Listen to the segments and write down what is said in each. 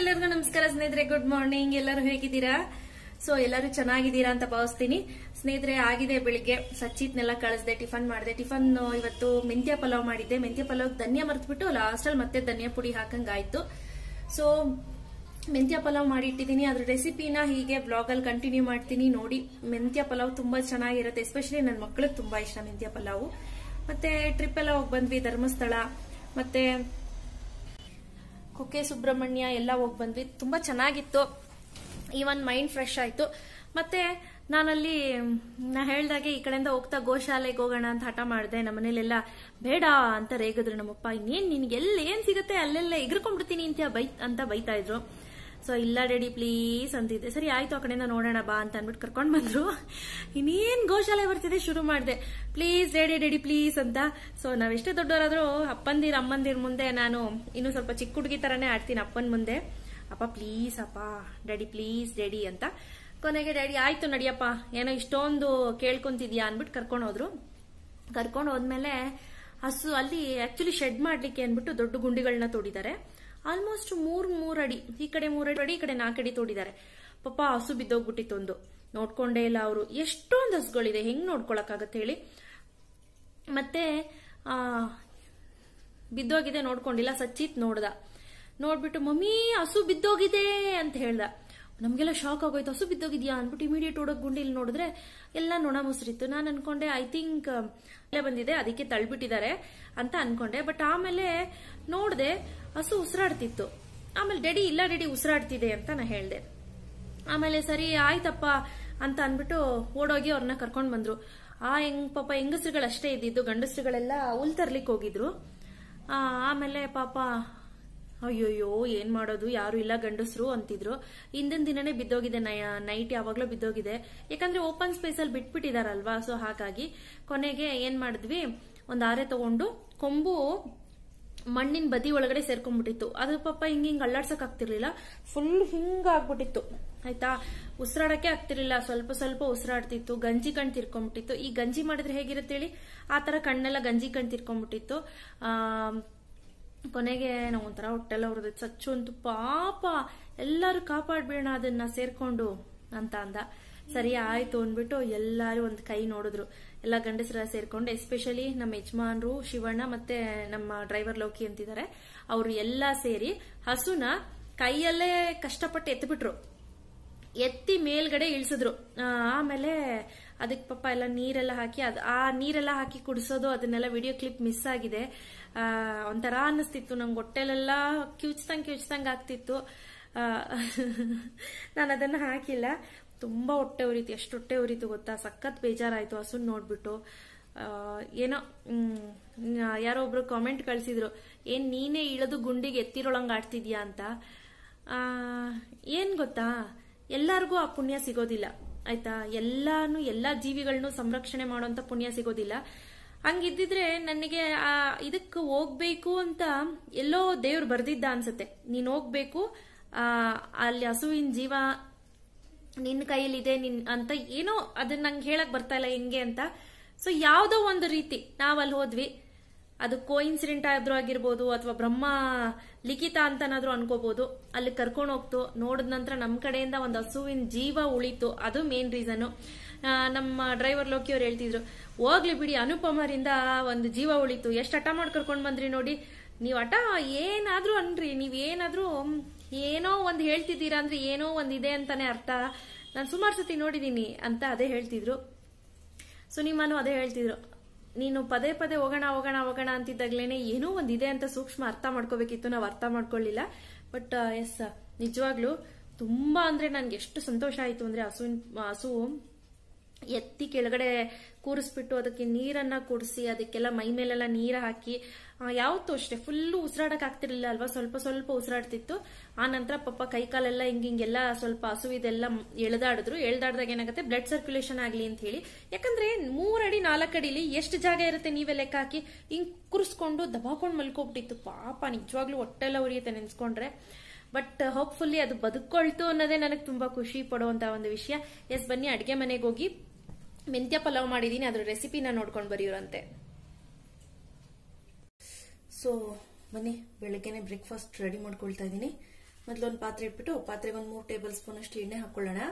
ಎಲ್ಲರಿಗೂ ನಮಸ್ಕಾರ ಸ್ನೇಹಿತರೆ ಗುಡ್ ಮಾರ್ನಿಂಗ್ ಎಲ್ಲರೂ ಹೇಗಿದ್ದೀರಾ ಸೊ ಎಲ್ಲರೂ ಚೆನ್ನಾಗಿದ್ದೀರಾ ಅಂತ ಭಾವಿಸ್ತೀನಿ ಸ್ನೇಹಿತರೆ ಆಗಿದೆ ಬೆಳಿಗ್ಗೆ ಸಚ್ಚಿತ್ನೆಲ್ಲ ಕಳಿಸ್ದೆ ಟಿಫನ್ ಮಾಡಿದೆ ಟಿಫನ್ ಇವತ್ತು ಮೆಂತ್ಯ ಪಲಾವ್ ಮಾಡಿದ್ದೆ ಮೆಂತ್ಯ ಪಲಾವ್ ಧನ್ಯ ಮರ್ತ್ಬಿಟ್ಟು ಲಾಸ್ಟಲ್ಲಿ ಮತ್ತೆ ಧನ್ಯ ಪುಡಿ ಹಾಕಂಗಾಯ್ತು ಸೊ ಮೆಂತ್ಯ ಪಲಾವ್ ಮಾಡಿ ಇಟ್ಟಿದ್ದೀನಿ ಅದ್ರ ರೆಸಿಪಿನ ಹೀಗೆ ಬ್ಲಾಗ್ ಅಲ್ಲಿ ಕಂಟಿನ್ಯೂ ಮಾಡ್ತೀನಿ ನೋಡಿ ಮೆಂತ್ಯ ಪಲಾವ್ ತುಂಬಾ ಚೆನ್ನಾಗಿರುತ್ತೆ ಎಸ್ಪೆಷಲಿ ನನ್ನ ಮಕ್ಳಿಗೆ ತುಂಬಾ ಇಷ್ಟ ಮೆಂತ್ಯ ಪಲಾವು ಮತ್ತೆ ಟ್ರಿಪ್ ಎಲ್ಲ ಹೋಗಿ ಬಂದ್ವಿ ಧರ್ಮಸ್ಥಳ ಮತ್ತೆ ಕುಕ್ಕೆ ಸುಬ್ರಹ್ಮಣ್ಯ ಎಲ್ಲ ಹೋಗಿ ಬಂದ್ವಿ ತುಂಬಾ ಚೆನ್ನಾಗಿತ್ತು ಈವನ್ ಮೈಂಡ್ ಫ್ರೆಶ್ ಆಯ್ತು ಮತ್ತೆ ನಾನಲ್ಲಿ ನಾ ಹೇಳ್ದಾಗೆ ಈ ಕಡೆಯಿಂದ ಹೋಗ್ತಾ ಗೋಶಾಲೆಗೆ ಹೋಗೋಣ ಅಂತ ಹಠ ಮಾಡಿದೆ ನಮ್ಮ ಮನೇಲೆಲ್ಲ ಬೇಡ ಅಂತ ರೇಗಿದ್ರು ನಮ್ಮಪ್ಪ ಇನ್ನೇನ್ ನಿನ್ಗೆ ಎಲ್ಲಿ ಏನ್ ಸಿಗುತ್ತೆ ಅಲ್ಲೆಲ್ಲ ಎಗ್ರಕೊಂಡ್ಬಿಡ್ತೀನಿ ಅಂತ ಬೈ ಅಂತ ಬೈತಾ ಇದ್ರು ಸೊ ಇಲ್ಲ ಡ್ಯಾಡಿ ಪ್ಲೀಸ್ ಅಂತಿದ್ದೆ ಸರಿ ಆಯ್ತು ಆ ಕಡೆಯಿಂದ ನೋಡೋಣ ಬಾ ಅಂತ ಅನ್ಬಿಟ್ಟು ಕರ್ಕೊಂಡ್ ಬಂದ್ರು ಇನ್ನೇನ್ ಗೋಶಾಲೆ ಬರ್ತಿದೆ ಶುರು ಮಾಡಿದೆ ಪ್ಲೀಸ್ ಡ್ಯಾಡಿ ಡ್ಯಾಡಿ ಪ್ಲೀಸ್ ಅಂತ ಸೊ ನಾವೆಷ್ಟೇ ದೊಡ್ಡವರಾದ್ರೂ ಅಪ್ಪಂದಿರ ಅಮ್ಮಂದಿರ ಮುಂದೆ ನಾನು ಇನ್ನು ಸ್ವಲ್ಪ ಚಿಕ್ಕ ಹುಡುಗಿ ತರಾನೇ ಆಡ್ತೀನಿ ಅಪ್ಪನ ಮುಂದೆ ಅಪ್ಪ ಪ್ಲೀಸ್ ಅಪ್ಪ ಡ್ಯಾಡಿ ಪ್ಲೀಸ್ ಡ್ಯಾಡಿ ಅಂತ ಕೊನೆಗೆ ಡ್ಯಾಡಿ ಆಯ್ತು ನಡಿಯಪ್ಪ ಏನೋ ಇಷ್ಟೊಂದು ಕೇಳ್ಕೊಂತಿದ್ಯಾ ಅನ್ಬಿಟ್ಟು ಕರ್ಕೊಂಡು ಹೋದ್ರು ಕರ್ಕೊಂಡು ಹೋದ್ಮೇಲೆ ಹಸು ಅಲ್ಲಿ ಆಕ್ಚುಲಿ ಶೆಡ್ ಮಾಡ್ಲಿಕ್ಕೆ ಅನ್ಬಿಟ್ಟು ದೊಡ್ಡ ಗುಂಡಿಗಳನ್ನ ತೋಡಿದ್ದಾರೆ ಆಲ್ಮೋಸ್ಟ್ ಮೂರ್ ಮೂರ್ ಅಡಿ ಈ ಕಡೆ ಮೂರ್ ಅಡಿ ಈ ಕಡೆ ನಾಲ್ಕು ಅಡಿ ತೋಡಿದ್ದಾರೆ ಪಾಪ ಹಸು ಬಿದ್ದೋಗ್ಬಿಟ್ಟಿತ್ತು ಒಂದು ನೋಡ್ಕೊಂಡೇ ಇಲ್ಲ ಅವರು ಎಷ್ಟೊಂದು ಹಸುಗಳಿದೆ ಹೆಂಗ್ ನೋಡ್ಕೊಳಕ್ಕಾಗತ್ತೆ ಹೇಳಿ ಮತ್ತೆ ಆ ಬಿದ್ದೋಗಿದೆ ನೋಡ್ಕೊಂಡಿಲ್ಲ ಸಚ್ಚಿತ್ ನೋಡ್ದ ನೋಡ್ಬಿಟ್ಟು ಮಮ್ಮಿ ಹಸು ಬಿದ್ದೋಗಿದೆ ಅಂತ ಹೇಳ್ದ ನಮ್ಗೆಲ್ಲ ಶಾಕ್ ಆಗೋಯ್ತು ಹಸು ಬಿದ್ದೋಗಿದ್ಯಾ ಅಂದ್ಬಿಟ್ಟು ಇಮಿಡಿಯೇಟ್ ಓಡೋಕ್ ಗುಂಡಿಲಿ ನೋಡಿದ್ರೆ ಎಲ್ಲ ನೊಣ ಮೊಸರಿತ್ತು ನಾನು ಅನ್ಕೊಂಡೆ ಐ ಥಿಂಕ್ ಬಂದಿದೆ ಅದಕ್ಕೆ ತಳ್ಬಿಟ್ಟಿದ್ದಾರೆ ಅಂತ ಅನ್ಕೊಂಡೆ ಬಟ್ ಆಮೇಲೆ ನೋಡ್ದೆ ಹಸು ಉಸಿರಾಡ್ತಿತ್ತು ಆಮೇಲೆ ಡೆಡಿ ಇಲ್ಲ ಡೆಡಿ ಉಸಿರಾಡ್ತಿದೆ ಅಂತ ನಾ ಹೇಳ್ದೆ ಆಮೇಲೆ ಸರಿ ಆಯ್ತಪ್ಪ ಅಂತ ಅನ್ಬಿಟ್ಟು ಓಡೋಗಿ ಅವ್ರನ್ನ ಕರ್ಕೊಂಡ್ ಬಂದ್ರು ಆ ಹೆಂಗ್ ಪಾಪ ಹೆಂಗಸ್ರುಗಳು ಅಷ್ಟೇ ಇದ್ದಿದ್ದು ಗಂಡಸ್ರುಗಳೆಲ್ಲ ಹುಲ್ ತರ್ಲಿಕ್ಕೆ ಹೋಗಿದ್ರು ಆ, ಆಮೇಲೆ ಪಾಪ ಅಯ್ಯೋಯ್ಯೋ ಏನ್ ಮಾಡೋದು ಯಾರು ಇಲ್ಲ ಗಂಡಸ್ರು ಅಂತಿದ್ರು ಹಿಂದಿನ ದಿನನೇ ಬಿದ್ದೋಗಿದೆ ನೈಟ್ ಯಾವಾಗ್ಲೂ ಬಿದ್ದೋಗಿದೆ ಯಾಕಂದ್ರೆ ಓಪನ್ ಸ್ಪೇಸ್ ಅಲ್ಲಿ ಬಿಟ್ಬಿಟ್ಟಿದಾರಲ್ವಾ ಸೊ ಹಾಗಾಗಿ ಕೊನೆಗೆ ಏನ್ ಮಾಡಿದ್ವಿ ಒಂದ್ ಆರೆ ತಗೊಂಡು ಕೊಂಬು ಮಣ್ಣಿನ ಬದಿ ಒಳಗಡೆ ಸೇರ್ಕೊಂಡ್ಬಿಟ್ಟಿತ್ತು ಅದು ಪಾಪ ಹಿಂಗ್ ಹಿಂಗ್ ಅಲ್ಲಾಡ್ಸಕ್ ಆಗ್ತಿರ್ಲಿಲ್ಲ ಫುಲ್ ಹಿಂಗ ಆಗ್ಬಿಟ್ಟಿತ್ತು ಆಯ್ತಾ ಉಸಿರಾಡಕ್ಕೆ ಆಗ್ತಿರ್ಲಿಲ್ಲ ಸ್ವಲ್ಪ ಸ್ವಲ್ಪ ಉಸಿರಾಡ್ತಿತ್ತು ಗಂಜಿ ಕಣ್ ತಿರ್ಕೊಂಡ್ಬಿಟ್ಟಿತ್ತು ಈ ಗಂಜಿ ಮಾಡಿದ್ರೆ ಹೇಗಿರುತ್ತೆ ಹೇಳಿ ಆ ತರ ಕಣ್ಣೆಲ್ಲ ಗಂಜಿ ಕಣ್ ತಿರ್ಕೊಂಡ್ಬಿಟ್ಟಿತ್ತು ಆ ಕೊನೆಗೆ ನಾವು ಒಂಥರ ಹೊಟ್ಟೆಲ್ಲ ಹೊಡೆದ ಸಚ್ಚು ಅಂತೂ ಪಾಪ ಎಲ್ಲರೂ ಕಾಪಾಡ್ಬಿಡೋಣ ಅದನ್ನ ಸೇರ್ಕೊಂಡು ಅಂತ ಅಂದ ಸರಿ ಆಯ್ತು ಅಂದ್ಬಿಟ್ಟು ಎಲ್ಲಾರು ಒಂದ್ ಕೈ ನೋಡಿದ್ರು ಎಲ್ಲ ಗಂಡಸರ ಸೇರ್ಕೊಂಡು ಎಸ್ಪೆಷಲಿ ನಮ್ಮ ಯಜಮಾನ್ರು ಶಿವಣ್ಣ ಮತ್ತೆ ನಮ್ಮ ಡ್ರೈವರ್ ಲೋಕಿ ಅಂತಿದ್ದಾರೆ ಅವರು ಎಲ್ಲಾ ಸೇರಿ ಹಸುನ ಕೈಯಲ್ಲೇ ಕಷ್ಟಪಟ್ಟು ಎತ್ಬಿಟ್ರು ಎತ್ತಿ ಮೇಲ್ಗಡೆ ಇಳಿಸಿದ್ರು ಆ, ಆಮೇಲೆ ಅದಕ್ಕೆ ಪಾಪ ಎಲ್ಲ ನೀರೆಲ್ಲ ಹಾಕಿ ಅದ್ ಆ ನೀರೆಲ್ಲ ಹಾಕಿ ಕುಡಿಸೋದು ಅದನ್ನೆಲ್ಲ ವಿಡಿಯೋ ಕ್ಲಿಪ್ ಮಿಸ್ ಆಗಿದೆ ಆ, ಒಂಥರ ಅನ್ನಿಸ್ತಿತ್ತು ನಂಗೆ ಹೊಟ್ಟೆಲೆಲ್ಲ ಕಿವುಚ್ದಂಗ್ ಕಿವುಚ್ದಂಗ್ ಆಗ್ತಿತ್ತು ನಾನು ಅದನ್ನ ಹಾಕಿಲ್ಲ ತುಂಬಾ ಹೊಟ್ಟೆ ಉರಿತು ಎಷ್ಟು ಹೊಟ್ಟೆ ಉರಿತು ಗೊತ್ತಾ ಸಖತ್ ಬೇಜಾರಾಯ್ತು ಹಸುನ್ ನೋಡ್ಬಿಟ್ಟು ಆ, ಏನೋ ಹ್ಮ್, ಯಾರೋ ಒಬ್ರು ಕಾಮೆಂಟ್ ಕಳ್ಸಿದ್ರು ಏನ್ ನೀನೇ ಇಳಿದು ಗುಂಡಿಗೆ ಎತ್ತಿರೊಳಂಗ್ ಆಡ್ತಿದ್ಯಾ ಅಂತ ಆ, ಏನ್ ಗೊತ್ತಾ ಎಲ್ಲಾರ್ಗೂ ಆ ಪುಣ್ಯ ಸಿಗೋದಿಲ್ಲ ಆಯ್ತಾ ಎಲ್ಲಾನು ಎಲ್ಲಾ ಜೀವಿಗಳನ್ನು ಸಂರಕ್ಷಣೆ ಮಾಡುವಂತ ಪುಣ್ಯ ಸಿಗೋದಿಲ್ಲ ಹಂಗಿದ್ದಿದ್ರೆ ನನಗೆ ಆ ಇದಕ್ಕೆ ಹೋಗ್ಬೇಕು ಅಂತ ಎಲ್ಲೋ ದೇವ್ರು ಬರ್ದಿದ್ದ ಅನ್ಸತ್ತೆ ನೀನ್ ಹೋಗ್ಬೇಕು ಆ ಅಲ್ಲಿ ಹಸುವಿನ ಜೀವ ನಿನ್ನ ಕೈಯಲ್ಲಿದೆ ನಿನ್ ಅಂತ ಏನೋ ಅದನ್ನ ನಂಗೆ ಹೇಳಕ್ ಬರ್ತಾ ಇಲ್ಲ ಹೆಂಗೆ ಅಂತ ಸೊ ಯಾವ್ದೋ ಒಂದು ರೀತಿ ನಾವ್ ಅಲ್ಲಿ ಹೋದ್ವಿ ಅದು ಕೋ ಇನ್ಸಿಡೆಂಟ್ ಆದ್ರೂ ಆಗಿರ್ಬೋದು ಅಥವಾ ಬ್ರಹ್ಮ ಲಿಖಿತ ಅಂತನಾದ್ರೂ ಅನ್ಕೋಬಹುದು ಅಲ್ಲಿ ಕರ್ಕೊಂಡು ಹೋಗ್ತು ನೋಡಿದ ನಂತರ ನಮ್ ಕಡೆಯಿಂದ ಒಂದು ಹಸುವಿನ ಜೀವ ಉಳಿತು ಅದು ಮೇನ್ ರೀಸನ್ ನಮ್ಮ ಡ್ರೈವರ್ ಲೋಕಿ ಅವ್ರು ಹೇಳ್ತಿದ್ರು ಹೋಗ್ಲಿ ಬಿಡಿ ಅನುಪಮರಿಂದ ಒಂದು ಜೀವ ಉಳಿತು ಎಷ್ಟು ಹಠ ಮಾಡಿ ಕರ್ಕೊಂಡ್ ಬಂದ್ರಿ ನೋಡಿ ನೀವ್ ಹಠ ಏನಾದ್ರೂ ಅನ್ರಿ ನೀವ್ ಏನಾದ್ರೂ ಏನೋ ಒಂದ್ ಹೇಳ್ತಿದ್ದೀರಾ ಅಂದ್ರೆ ಏನೋ ಒಂದ್ ಇದೆ ಅಂತಾನೆ ಅರ್ಥ ನಾನು ಸುಮಾರು ಸತಿ ನೋಡಿದೀನಿ ಅಂತ ಅದೇ ಹೇಳ್ತಿದ್ರು ಸುನಿಮಾನು ಅದೇ ಹೇಳ್ತಿದ್ರು ನೀನು ಪದೇ ಪದೇ ಹೋಗೋಣ ಹೋಗೋಣ ಹೋಗೋಣ ಅಂತಿದ್ದಾಗ್ಲೇನೆ ಏನೋ ಒಂದಿದೆ ಅಂತ ಸೂಕ್ಷ್ಮ ಅರ್ಥ ಮಾಡ್ಕೋಬೇಕಿತ್ತು ನಾವು ಅರ್ಥ ಮಾಡ್ಕೊಳ್ಳಿಲ್ಲ ಬಟ್ ಎಸ್ ನಿಜವಾಗ್ಲೂ ತುಂಬಾ ಅಂದ್ರೆ ನನ್ಗೆ ಎಷ್ಟು ಸಂತೋಷ ಆಯ್ತು ಅಂದ್ರೆ ಹಸುವಿನ ಹಸು ಎತ್ತಿ ಕೆಳಗಡೆ ಕೂರಿಸ್ಬಿಟ್ಟು ಅದಕ್ಕೆ ನೀರನ್ನ ಕುಡಿಸಿ ಅದಕ್ಕೆಲ್ಲ ಮೈ ಮೇಲೆಲ್ಲ ನೀರ ಹಾಕಿ ಆ, ಯಾವತ್ತೂ ಅಷ್ಟೇ ಫುಲ್ಲು ಉಸಿರಾಡಕ್ ಆಗ್ತಿರ್ಲಿಲ್ಲ ಅಲ್ವಾ ಸ್ವಲ್ಪ ಸ್ವಲ್ಪ ಉಸಿರಾಡ್ತಿತ್ತು ಆ ನಂತರ ಪಾಪ ಕೈ ಕಾಲೆಲ್ಲ ಹಿಂಗ್ ಹಿಂಗೆಲ್ಲ ಸ್ವಲ್ಪ ಹಸುವಿದೆಲ್ಲ ಎಳ್ದಾಡಿದ್ರು ಎಳ್ದಾಡ್ದಾಗ ಏನಾಗುತ್ತೆ ಬ್ಲಡ್ ಸರ್ಕ್ಯುಲೇಷನ್ ಆಗ್ಲಿ ಅಂತ ಹೇಳಿ ಯಾಕಂದ್ರೆ ಮೂರಡಿ ನಾಲ್ಕಡಿಲಿ ಎಷ್ಟು ಜಾಗ ಇರುತ್ತೆ ನೀವೇ ಲೆಕ್ಕ ಹಾಕಿ ಹಿಂಗ್ ಕುರ್ಸ್ಕೊಂಡು ದಬಾಕೊಂಡ್ ಮಲ್ಕೊಬಿಟ್ಟಿತ್ತು ಪಾಪ ನಿಜವಾಗ್ಲೂ ಹೊಟ್ಟೆಲ್ಲ ಉರಿಯುತ್ತೆ ನೆನ್ಸ್ಕೊಂಡ್ರೆ ಬಟ್ ಹೋಪ್ಫುಲ್ಲಿ ಅದು ಬದುಕೊಳ್ತು ಅನ್ನೋದೇ ನನಗೆ ತುಂಬಾ ಖುಷಿ ಪಡುವಂತ ಒಂದು ವಿಷಯ ಎಸ್ ಬನ್ನಿ ಅಡ್ಗೆ ಮನೆಗೆ ಹೋಗಿ ಮೆಂತ್ಯ ಪಲಾವ್ ಮಾಡಿದೀನಿ ಅದ್ರ ರೆಸಿಪಿನ ನೋಡ್ಕೊಂಡು ಬರೆಯೋರಂತೆ ಸೊ ಬನ್ನಿ ಬೆಳಗ್ಗೆನೆ ಬ್ರೇಕ್ಫಾಸ್ಟ್ ರೆಡಿ ಮಾಡ್ಕೊಳ್ತಾ ಇದ್ದೀನಿ ಮೊದಲೊಂದು ಪಾತ್ರೆ ಇಟ್ಬಿಟ್ಟು ಪಾತ್ರೆಗೆ ಒಂದು ಮೂರು ಟೇಬಲ್ ಸ್ಪೂನ್ ಅಷ್ಟು ಎಣ್ಣೆ ಹಾಕೊಳ್ಳೋಣ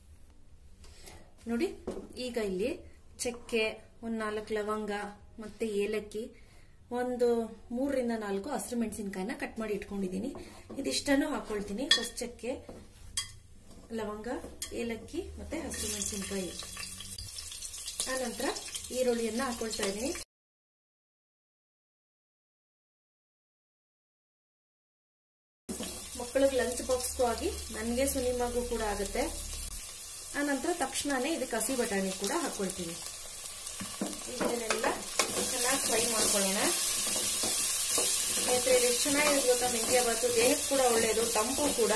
ನೋಡಿ ಈಗ ಇಲ್ಲಿ ಚಕ್ಕೆ ಒಂದು ನಾಲ್ಕು ಲವಂಗ ಮತ್ತೆ ಏಲಕ್ಕಿ ಒಂದು ಮೂರರಿಂದ ನಾಲ್ಕು ಹಸಿರು ಮೆಣಸಿನ್ಕಾಯಿನ ಕಟ್ ಮಾಡಿ ಇಟ್ಕೊಂಡಿದ್ದೀನಿ ಇದಿಷ್ಟನ್ನು ಹಾಕೊಳ್ತೀನಿ ಫಸ್ಟ್ ಚಕ್ಕೆ ಲವಂಗ ಏಲಕ್ಕಿ ಮತ್ತೆ ಹಸಿರು ಮೆಣಸಿನ್ಕಾಯಿ ಆನಂತರ ಈರುಳ್ಳಿಯನ್ನ ಹಾಕೊಳ್ತಾ ಇದ್ದೀನಿ ಮಕ್ಕಳಿಗೆ ಲಂಚ್ ಬಾಕ್ಸ್ಗೂ ಆಗಿ ನನಗೆ ಸುನಿಮಾಗೂ ಕೂಡ ಆಗುತ್ತೆ ಆನಂತರ ತಕ್ಷಣನೇ ಇದಕ್ಕೆ ಹಸಿ ಬಟಾಣಿ ಕೂಡ ಹಾಕೊಳ್ತೀನಿ ಇದನ್ನೆಲ್ಲ ಚೆನ್ನಾಗಿ ಫ್ರೈ ಮಾಡ್ಕೊಳ್ಳೋಣ ಸ್ನೇಹಿತರೆ ಇದು ಎಷ್ಟು ಚೆನ್ನಾಗಿರುತ್ತೆ ಗೊತ್ತಾ ಮೆಂತ್ಯ ಬಾತು ದೇಹಕ್ಕೆ ಕೂಡ ಒಳ್ಳೆಯದು ತಂಪು ಕೂಡ